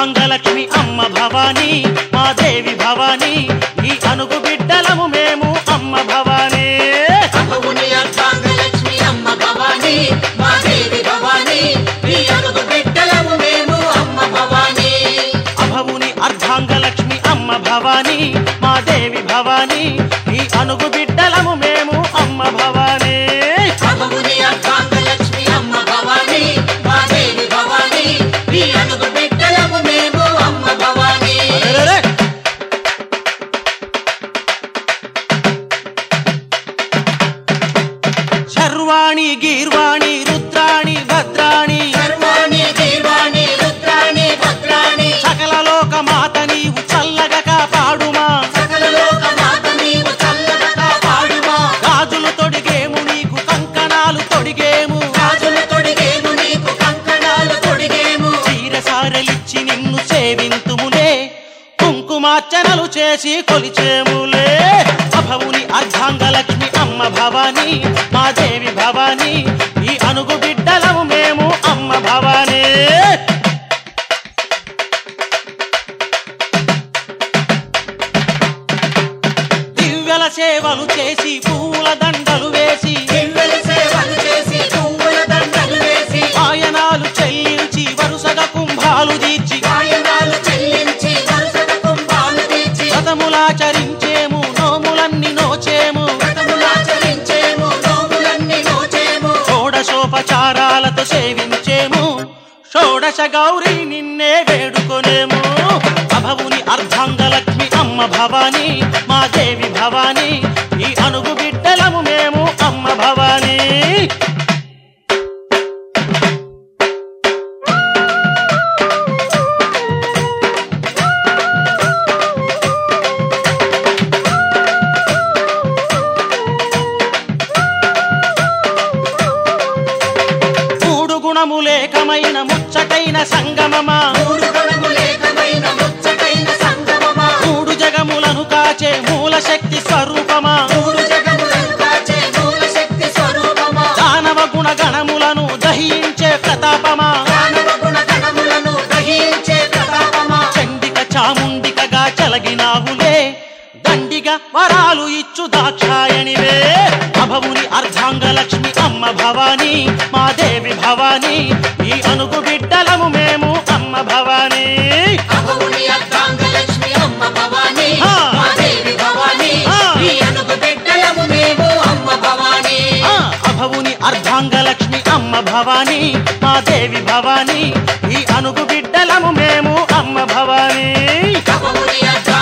అర్ధాంగలక్ష్మి అమ్మ భవానీ మా దేవి భవానీ ఈ అనుగు బిడ్డలము మేము అమ్మ భవానీ అహవుని అర్ధాంగలక్ష్మి అమ్మ భవానీ మా దేవి భవానీ నీ అడుగు బిడ్డలము మేము అమ్మ భవానీ అభవుని అర్ధాంగలక్ష్మి అమ్మ భవానీ మా దేవి భవానీ ఈ అనుగు బిడ్డలము మేము అమ్మ భవానీ అహవుని అర్ధాంగలక్ష్మి అమ్మ భవానీ మా దేవి భవానీ నీ అడుగు బిడ్డలము మేము అమ్మ భవానీ అరెరెరె! శర్వాణి గీర్వాణి రుద్రాణి భద్రాణి సర్వాణి దేవాణి రుద్రాణి భద్రాణి సకల లోక మాత నీవు చల్లగా కాపాడుమా సకల లోక మాత నీవు చల్లగా కాపాడుమా గాజులు తొడిగేము నీకు కంకణాలు తొడిగేము రాజులు తొడిగేము నీకు కంకణాలు తొడిగేము చీరసారలిచ్చి నిన్ను సేవింతుములే కుంకుమార్చనలు చేసి కొలిచేములే అభవుని అర్ధాంగలక్ష్మి అమ్మ భవానీ మా దేవి భవానీ ఈ అనుగు బిడ్డలము మేము అమ్మ భవానీ దివ్యల సేవలు చేసి పూల దండలు వేసి దివ్యల సేవలు చేసి పువ్వుల దండలు వేసి ఆయనాలు చెల్లించి వరుసగా కుంభాలు తీర్చి గాయనాలు చెల్లించి వరుసగా కుంభాలు తీర్చి వ్రతములాచరించేము నోములన్నీ నోచేము వ్రతములాచరించేము నోములన్నీ నోచేము షోడశోపచారాలతో సేవించేము షోడశ గౌరి నిన్నే వేడుకొనేము అభవుని అర్ధాంగలక్ష్మి అమ్మ భవానీ మా దేవి భవానీ ఈ అనుగు బిడ్డలము మేము అమ్మ భవానీ మూడు గుణములేకమైన ముచ్చటైన సంగమమా మూడు గుణములేకమైన ముచ్చటైన సంగమమా మూడు జగములను కాచే మూల శక్తి స్వరూపమా మూడు జగములను కాచే మూల శక్తి స్వరూపమా దానవ గుణ గణములను దహించే ప్రతాపమా దానవ గుణ గణములను గ్రహించే ప్రతాపమా చండిక చాముండికగా చలగినావులే దండిగా వరాలు ఇచ్చు దాక్షాయణివే అభవుని అర్ధాంగలక్ష్మి అమ్మ భవానీ మా దేవి భవానీ ఈ అనుగు బిడ్డలము మేము అమ్మ భవానీ అహవుని అర్ధాంగలక్ష్మి అమ్మ భవానీ ఆ. మా దేవి భవానీ ఆ. నీ అనుగు బిడ్డలము మేము అమ్మ భవానీ ఆ, అభవుని అర్ధాంగలక్ష్మి అమ్మ భవానీ మా దేవి భవానీ ఈ అనుగు బిడ్డలము మేము అమ్మ భవానీ అహవుని అర్ధ